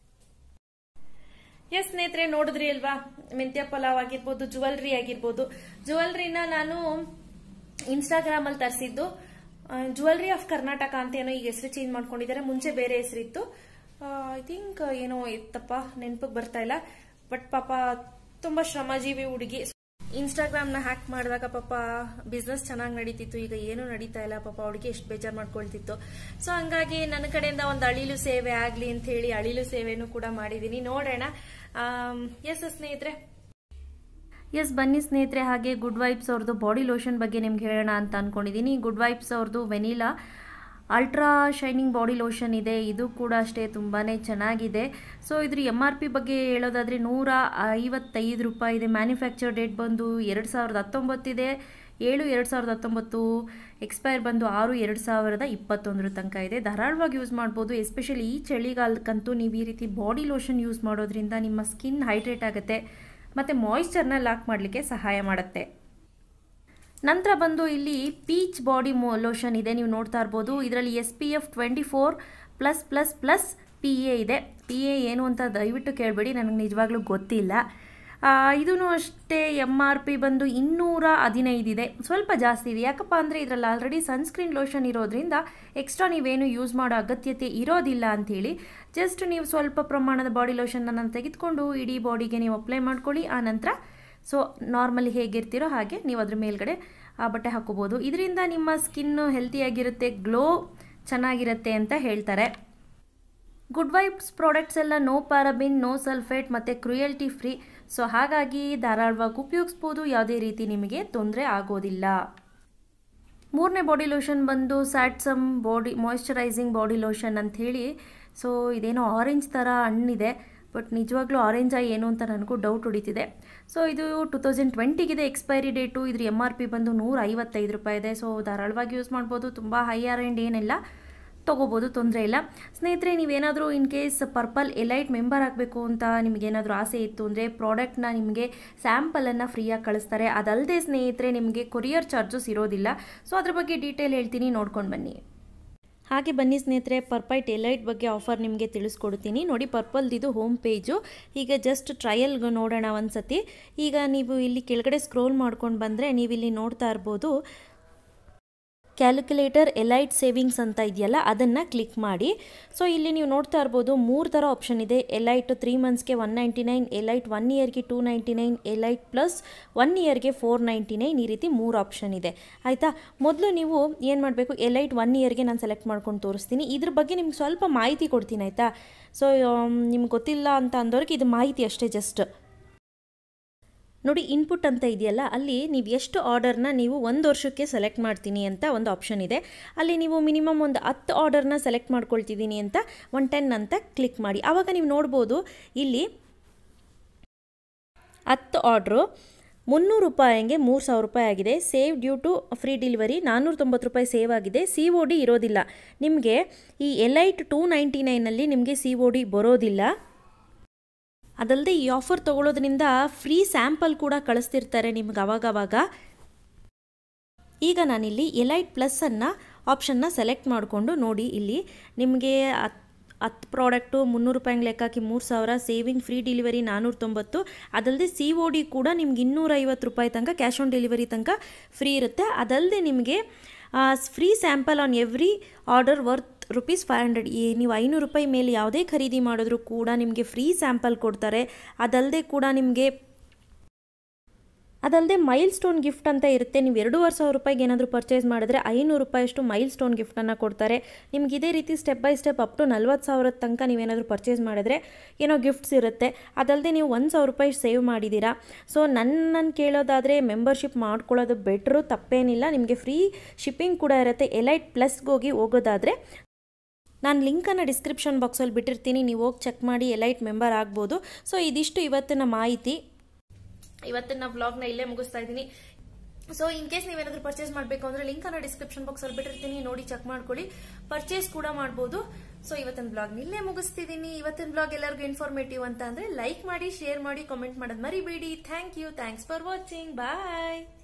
ಎಸ್ ಸ್ನೇಹಿತರೆ ನೋಡಿದ್ರಿ ಅಲ್ವಾ ಮೆಂತ್ಯ ಪಲಾವ್ ಆಗಿರ್ಬೋದು ಜುವೆಲ್ರಿ ಆಗಿರ್ಬೋದು ಜುವೆಲ್ರಿನ ನಾನು ಇನ್ಸ್ಟಾಗ್ರಾಮ್ ಅಲ್ಲಿ ತರಿಸಿದ್ದು ಜುವೆಲ್ರಿ ಆಫ್ ಕರ್ನಾಟಕ ಅಂತ ಏನೋ ಈಗ ಹೆಸರು ಚೇಂಜ್ ಮಾಡ್ಕೊಂಡಿದ್ದಾರೆ ಮುಂಚೆ ಬೇರೆ ಹೆಸರಿತ್ತು ಐ ಥಿಂಕ್ ಏನೋ ಇತ್ತಪ್ಪ ನೆನಪಿಗೆ ಬರ್ತಾ ಇಲ್ಲ ಬಟ್ ಪಾಪ ತುಂಬಾ ಶ್ರಮಜೀವಿ ಹುಡುಗಿ ಇನ್ಸ್ಟಾಗ್ರಾಮ್ನ ಹ್ಯಾಕ್ ಮಾಡಿದಾಗ ಪಾಪ ಬಿಸ್ನೆಸ್ ಚೆನ್ನಾಗಿ ನಡೀತಿತ್ತು ಈಗ ಏನೂ ನಡೀತಾ ಇಲ್ಲ ಪಾಪ ಅವಳಿಗೆ ಎಷ್ಟು ಬೇಜಾರು ಮಾಡ್ಕೊಳ್ತಿತ್ತು ಸೊ ಹಂಗಾಗಿ ನನ್ನ ಕಡೆಯಿಂದ ಒಂದು ಅಳಿಲು ಸೇವೆ ಆಗ್ಲಿ ಅಂತ ಹೇಳಿ ಅಳಿಲು ಸೇವೆನೂ ಕೂಡ ಮಾಡಿದೀನಿ ನೋಡೋಣ ಎಸ್ ಸ್ನೇಹಿತರೆ ಎಸ್ ಬನ್ನಿ ಸ್ನೇಹಿತರೆ ಹಾಗೆ ಗುಡ್ ವೈಬ್ಸ್ ಅವ್ರದ್ದು ಬಾಡಿ ಲೋಷನ್ ಬಗ್ಗೆ ನಿಮ್ಗೆ ಹೇಳೋಣ ಅಂತ ಅನ್ಕೊಂಡಿದ್ದೀನಿ ಗುಡ್ ವೈಬ್ಸ್ ಅವ್ರದ್ದು vanilla ultra shining body lotion ಇದೆ ಇದು ಕೂಡ ಅಷ್ಟೇ ತುಂಬಾ ಚೆನ್ನಾಗಿದೆ ಸೊ ಇದ್ರ ಎಮ್ ಆರ್ ಪಿ ಬಗ್ಗೆ ಹೇಳೋದಾದರೆ ನೂರ ಐವತ್ತೈದು ರೂಪಾಯಿ ಇದೆ ಮ್ಯಾನುಫ್ಯಾಕ್ಚರ್ ಡೇಟ್ ಬಂದು ಎರಡು ಸಾವಿರದ ಹತ್ತೊಂಬತ್ತಿದೆ ಏಳು ಎರಡು ಸಾವಿರದ ಹತ್ತೊಂಬತ್ತು ಎಕ್ಸ್ಪೈರ್ ಬಂದು ಆರು ಎರಡು ಸಾವಿರದ ಇಪ್ಪತ್ತೊಂದರ ತನಕ ಇದೆ ಧಾರಾಳವಾಗಿ ಯೂಸ್ ಮಾಡ್ಬೋದು ಎಸ್ಪೆಷಲಿ ಈ ಚಳಿಗಾಲಕ್ಕಂತೂ ನೀವು ಈ ರೀತಿ ಬಾಡಿ ಲೋಷನ್ ಯೂಸ್ ಮಾಡೋದ್ರಿಂದ ನಿಮ್ಮ ಸ್ಕಿನ್ ಹೈಡ್ರೇಟ್ ಆಗುತ್ತೆ ಮತ್ತು ಮಾಯಿಶ್ಚರ್ನ ಲಾಕ್ ಮಾಡಲಿಕ್ಕೆ ಸಹಾಯ ಮಾಡುತ್ತೆ ನಂತರ ಬಂದು ಇಲ್ಲಿ ಪೀಚ್ ಬಾಡಿ ಮೋ ಲೋಷನ್ ಇದೆ ನೀವು ನೋಡ್ತಾ ಇರ್ಬೋದು ಇದರಲ್ಲಿ S P F twenty four plus plus plus P A ಇದೆ ಪಿ ಎ ಏನು ಅಂತ ದಯವಿಟ್ಟು ಕೇಳಬೇಡಿ ನನಗೆ ನಿಜವಾಗ್ಲೂ ಗೊತ್ತಿಲ್ಲ ಇದೂ ಅಷ್ಟೇ ಎಮ್ ಆರ್ ಪಿ ಬಂದು ಇನ್ನೂರ ಹದಿನೈದು ಇದೆ ಸ್ವಲ್ಪ ಜಾಸ್ತಿ ಇದೆ ಯಾಕಪ್ಪ ಅಂದರೆ ಇದರಲ್ಲಿ ಆಲ್ರೆಡಿ ಸನ್ಸ್ಕ್ರೀನ್ ಲೋಷನ್ ಇರೋದ್ರಿಂದ ಎಕ್ಸ್ಟ್ರಾ ನೀವೇನು ಯೂಸ್ ಮಾಡೋ ಅಗತ್ಯತೆ ಇರೋದಿಲ್ಲ ಅಂಥೇಳಿ ಜಸ್ಟ್ ನೀವು ಸ್ವಲ್ಪ ಪ್ರಮಾಣದ ಬಾಡಿ ಲೋಷನನ್ನು ತೆಗೆದುಕೊಂಡು ಇಡೀ ಬಾಡಿಗೆ ನೀವು ಅಪ್ಲೈ ಮಾಡ್ಕೊಳ್ಳಿ ಆ ನಂತರ ಸೊ ನಾರ್ಮಲಿ ಹೇಗಿರ್ತೀರೋ ಹಾಗೆ ನೀವು ಅದ್ರ ಮೇಲ್ಗಡೆ ಆ ಬಟ್ಟೆ ಹಾಕೋಬೋದು ಇದರಿಂದ ನಿಮ್ಮ ಸ್ಕಿನ್ನು ಹೆಲ್ತಿಯಾಗಿರುತ್ತೆ ಗ್ಲೋ ಚೆನ್ನಾಗಿರುತ್ತೆ ಅಂತ ಹೇಳ್ತಾರೆ ಗುಡ್ ವೈಬ್ಸ್ ಪ್ರಾಡಕ್ಟ್ಸ್ ಎಲ್ಲ ನೋ ಪ್ಯಾರಬಿನ್ ನೋ ಸಲ್ಫೇಟ್ ಮತ್ತು ಕ್ರುಯಲ್ಟಿ ಫ್ರೀ ಸೊ ಹಾಗಾಗಿ ಧಾರಾಳವಾಗಿ ಉಪಯೋಗಿಸ್ಬೋದು ಯಾವುದೇ ರೀತಿ ನಿಮಗೆ ತೊಂದರೆ ಆಗೋದಿಲ್ಲ ಮೂರನೇ ಬಾಡಿ ಲೋಷನ್ ಬಂದು satsuma body moisturising body lotion ಅಂಥೇಳಿ ಸೊ ಇದೇನೋ ಆರೆಂಜ್ ಥರ ಹಣ್ಣಿದೆ ಬಟ್ ನಿಜವಾಗ್ಲೂ ಆರೆಂಜಾ ಏನು ಅಂತ ನನಗೂ ಡೌಟ್ ಹೊಡಿತಿದೆ ಸೊ ಇದು ಟು ತೌಸಂಡ್ ಟ್ವೆಂಟಿಗಿದೆ ಎಕ್ಸ್ಪೈರಿ ಡೇಟು ಇದ್ರ ಎಮ್ ಆರ್ ಪಿ ಬಂದು ನೂರ ಐವತ್ತೈದು ರೂಪಾಯಿ ಇದೆ ಸೊ ಧಾರಾಳವಾಗಿ ಯೂಸ್ ಮಾಡ್ಬೋದು ತುಂಬ ಹೈ ಆರ್ ಆ್ಯಂಡ್ ಏನಿಲ್ಲ ತೊಗೋಬೋದು ತೊಂದರೆ ಇಲ್ಲ ಸ್ನೇಹಿತರೆ ನೀವೇನಾದರೂ in case Purplle elite member ಆಗಬೇಕು ಅಂತ ನಿಮಗೇನಾದರೂ ಆಸೆ ಇತ್ತು ಅಂದರೆ ಪ್ರಾಡಕ್ಟ್ನ ನಿಮಗೆ ಸ್ಯಾಂಪಲನ್ನು ಫ್ರೀಯಾಗಿ ಕಳಿಸ್ತಾರೆ ಅದಲ್ಲದೆ ಸ್ನೇಹಿತರೆ ನಿಮಗೆ ಕೊರಿಯರ್ ಚಾರ್ಜಸ್ ಇರೋದಿಲ್ಲ ಸೊ ಅದ್ರ ಬಗ್ಗೆ ಡೀಟೇಲ್ ಹೇಳ್ತೀನಿ ನೋಡ್ಕೊಂಡು ಬನ್ನಿ ಹಾಗೆ ಬನ್ನಿ ಸ್ನೇಹಿತರೆ ಪರ್ಪೈಟ್ ಎಲೈಟ್ ಬಗ್ಗೆ ಆಫರ್ ನಿಮಗೆ ತಿಳಿಸ್ಕೊಡ್ತೀನಿ ನೋಡಿ ಪರ್ಪಲ್ದಿದು ಹೋಮ್ ಪೇಜು ಈಗ ಜಸ್ಟ್ ಟ್ರಯಲ್ಗೆ ನೋಡೋಣ ಒಂದು ಸತಿ ಈಗ ನೀವು ಇಲ್ಲಿ ಕೆಳಗಡೆ ಸ್ಕ್ರೋಲ್ ಮಾಡ್ಕೊಂಡು ಬಂದರೆ ನೀವು ಇಲ್ಲಿ ನೋಡ್ತಾ ಇರ್ಬೋದು ಕ್ಯಾಲ್ಕುಲೇಟರ್ ಎಲೈಟ್ ಸೇವಿಂಗ್ಸ್ ಅಂತ ಇದೆಯಲ್ಲ ಅದನ್ನು ಕ್ಲಿಕ್ ಮಾಡಿ ಸೊ ಇಲ್ಲಿ ನೀವು ನೋಡ್ತಾ ಇರ್ಬೋದು ಮೂರು ಥರ ಆಪ್ಷನ್ ಇದೆ ಎಲೈಟ್ ತ್ರೀ ಮಂತ್ಸ್ಗೆ one ninety nine elite one ಇಯರ್ಗೆ two ninety nine elite plus one ಇಯರ್ಗೆ ಫೋರ್ ನೈಂಟಿ ನೈನ್ ಈ ರೀತಿ ಮೂರು ಆಪ್ಷನ್ ಇದೆ ಆಯಿತಾ ಮೊದಲು ನೀವು ಏನು ಮಾಡಬೇಕು ಎಲೈಟ್ ಒನ್ ಇಯರ್ಗೆ ನಾನು ಸೆಲೆಕ್ಟ್ ಮಾಡ್ಕೊಂಡು ತೋರಿಸ್ತೀನಿ ಇದ್ರ ಬಗ್ಗೆ ನಿಮ್ಗೆ ಸ್ವಲ್ಪ ಮಾಹಿತಿ ಕೊಡ್ತೀನಿ ಆಯಿತಾ ಸೊ ನಿಮ್ಗೆ ಗೊತ್ತಿಲ್ಲ ಅಂತ ಅಂದವ್ರಿಗೆ ಇದು ಮಾಹಿತಿ ಅಷ್ಟೇ ಜಸ್ಟ್ ನೋಡಿ ಇನ್ಪುಟ್ ಅಂತ ಇದೆಯಲ್ಲ ಅಲ್ಲಿ ನೀವು ಎಷ್ಟು ಆರ್ಡರ್ನ ನೀವು ಒಂದು ವರ್ಷಕ್ಕೆ ಸೆಲೆಕ್ಟ್ ಮಾಡ್ತೀನಿ ಅಂತ ಒಂದು ಆಪ್ಷನ್ ಇದೆ ಅಲ್ಲಿ ನೀವು ಮಿನಿಮಮ್ ಒಂದು ಹತ್ತು ಆರ್ಡರ್ನ ಸೆಲೆಕ್ಟ್ ಮಾಡ್ಕೊಳ್ತಿದ್ದೀನಿ ಅಂತ ಒನ್ ಟೆನ್ ಅಂತ ಕ್ಲಿಕ್ ಮಾಡಿ ಆವಾಗ ನೀವು ನೋಡ್ಬೋದು ಇಲ್ಲಿ ಹತ್ತು ಆರ್ಡ್ರು ಮುನ್ನೂರು ರೂಪಾಯಿಗೆ ಮೂರು ಸಾವಿರ ರೂಪಾಯಿ ಆಗಿದೆ save due to free delivery ನಾನ್ನೂರ ತೊಂಬತ್ತು ರೂಪಾಯಿ ಸೇವ್ ಆಗಿದೆ ಸಿ ಒ ಡಿ ಇರೋದಿಲ್ಲ ನಿಮಗೆ ಈ ಎಲೈಟ್ ಟೂ ನೈಂಟಿ ನೈನಲ್ಲಿ ನಿಮಗೆ ಸಿ ಒ ಡಿ ಬರೋದಿಲ್ಲ ಅದಲ್ಲದೆ ಈ ಆಫರ್ ತೊಗೊಳೋದ್ರಿಂದ ಫ್ರೀ ಸ್ಯಾಂಪಲ್ ಕೂಡ ಕಳಿಸ್ತಿರ್ತಾರೆ ನಿಮ್ಗೆ ಅವಾಗವಾಗ ಈಗ ನಾನಿಲ್ಲಿ ಎಲೈಟ್ ಪ್ಲಸ್ಸನ್ನು ಆಪ್ಷನ್ನ ಸೆಲೆಕ್ಟ್ ಮಾಡಿಕೊಂಡು ನೋಡಿ ಇಲ್ಲಿ ನಿಮಗೆ ಹತ್ತು ಹತ್ತು ಪ್ರಾಡಕ್ಟು ಮುನ್ನೂರು ರೂಪಾಯಿಗೆ ಲೆಕ್ಕ ಹಾಕಿ ಮೂರು ಸಾವಿರ ಸೇವಿಂಗ್ ಫ್ರೀ ಡೆಲಿವರಿ ನಾನ್ನೂರ ತೊಂಬತ್ತು ಅದಲ್ಲದೆ ಸಿ ಒ ಡಿ ಕೂಡ ನಿಮ್ಗೆ ಇನ್ನೂರೈವತ್ತು ರೂಪಾಯಿ ತನಕ ಕ್ಯಾಶ್ ಆನ್ ಡೆಲಿವರಿ ತನಕ ಫ್ರೀ ಇರುತ್ತೆ ಅದಲ್ಲದೆ ನಿಮಗೆ free sample on every order worth rupees five hundred ಈ ನೀವು ಐನೂರು ರೂಪಾಯಿ ಮೇಲೆ ಯಾವುದೇ ಖರೀದಿ ಮಾಡಿದ್ರೂ ಕೂಡ ನಿಮಗೆ ಫ್ರೀ ಸ್ಯಾಂಪಲ್ ಕೊಡ್ತಾರೆ ಅದಲ್ಲದೆ ಕೂಡ ನಿಮಗೆ ಅದಲ್ಲದೆ ಮೈಲ್ ಸ್ಟೋನ್ ಗಿಫ್ಟ್ ಅಂತ ಇರುತ್ತೆ ನೀವು ಎರಡೂವರೆ ಸಾವಿರ ರೂಪಾಯಿಗೆ ಏನಾದರೂ ಪರ್ಚೇಸ್ ಮಾಡಿದ್ರೆ ಐನೂರು ರೂಪಾಯಿಯಷ್ಟು ಮೈಲ್ ಸ್ಟೋನ್ ಗಿಫ್ಟನ್ನು ಕೊಡ್ತಾರೆ ನಿಮ್ಗೆ ಇದೇ ರೀತಿ step by step up to ನಲ್ವತ್ತು ಸಾವಿರದ ತನಕ ನೀವೇನಾದರೂ ಪರ್ಚೇಸ್ ಮಾಡಿದ್ರೆ ಏನೋ ಗಿಫ್ಟ್ಸ್ ಇರುತ್ತೆ ಅದಲ್ಲದೆ ನೀವು ಒಂದು ಸಾವಿರ ರೂಪಾಯಿ ಸೇವ್ ಮಾಡಿದ್ದೀರಾ ಸೊ ನನ್ನನ್ನು ಕೇಳೋದಾದರೆ ಮೆಂಬರ್ಶಿಪ್ ಮಾಡ್ಕೊಳ್ಳೋದು ಬೆಟ್ರು ತಪ್ಪೇನಿಲ್ಲ ನಿಮಗೆ ಫ್ರೀ ಶಿಪ್ಪಿಂಗ್ ಕೂಡ ಇರುತ್ತೆ ಎಲೈಟ್ ಪ್ಲಸ್ಗೆ ಹೋಗಿ ಹೋಗೋದಾದರೆ ನಾನು ಲಿಂಕನ್ನು ಡಿಸ್ಕ್ರಿಪ್ಷನ್ ಬಾಕ್ಸಲ್ಲಿ ಬಿಟ್ಟಿರ್ತೀನಿ ನೀವು ಹೋಗಿ ಚೆಕ್ ಮಾಡಿ ಎಲೈಟ್ ಮೆಂಬರ್ ಆಗ್ಬೋದು ಸೊ ಇದಿಷ್ಟು ಇವತ್ತಿನ ಮಾಹಿತಿ ಇವತ್ತಿನ ವ್ಲಾಗ್ನ ಇಲ್ಲೇ ಮುಗಿಸ್ತಾ ಇದ್ದೀನಿ ಸೊ ಇನ್ ಕೇಸ್ ನೀವೇನಾದ್ರೂ ಪರ್ಚೇಸ್ ಮಾಡಬೇಕು ಅಂದ್ರೆ ಲಿಂಕ್ ಅನ್ನ ಡಿಸ್ಕ್ರಿಪ್ಷನ್ ಬಾಕ್ಸ್ ಅಲ್ಲಿ ಬಿಟ್ಟಿರ್ತೀನಿ ನೋಡಿ ಚೆಕ್ ಮಾಡ್ಕೊಳ್ಳಿ ಪರ್ಚೇಸ್ ಕೂಡ ಮಾಡಬಹುದು ಸೊ ಇವತ್ತಿನ ಬ್ಲಾಗ್ ಇಲ್ಲೇ ಮುಗಿಸ್ತಿದ್ದೀನಿ ಇವತ್ತಿನ ಬ್ಲಾಗ್ ಎಲ್ಲರಿಗೂ ಇನ್ಫಾರ್ಮೇಟಿವ್ ಅಂತ ಅಂದ್ರೆ ಲೈಕ್ ಮಾಡಿ ಶೇರ್ ಮಾಡಿ ಕಾಮೆಂಟ್ ಮಾಡೋದು ಮರಿಬೇಡಿ thank you thanks for watching bye